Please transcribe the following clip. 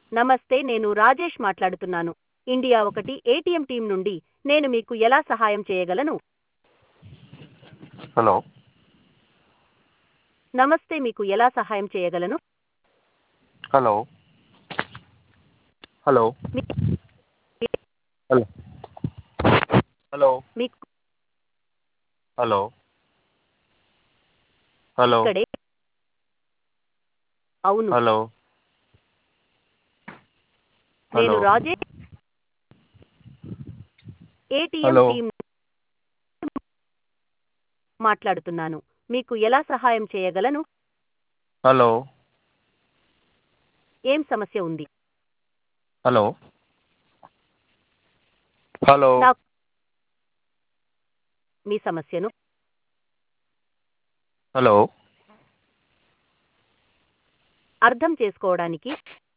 నమస్తే నేను రాజేష్ మాట్లాడుతున్నాను ఇండియా ఒకటి ఏటీఎం టీం నుండి నేను మీకు ఎలా సహాయం చేయగలను హలో నమస్తే మీకు ఎలా సహాయం చేయగలను హలో హలో మీ- హలో హలో మీకు హలో హలో ఇక్కడే అవును హలో నేను hello Rajesh ATM hello. Team మాట్లాడుతున్నాను మీకు ఎలా సహాయం చేయగలను హలో ఏం సమస్య ఉంది హలో హలో నాకు మీ సమస్యను హలో అర్థం చేసుకోవడానికి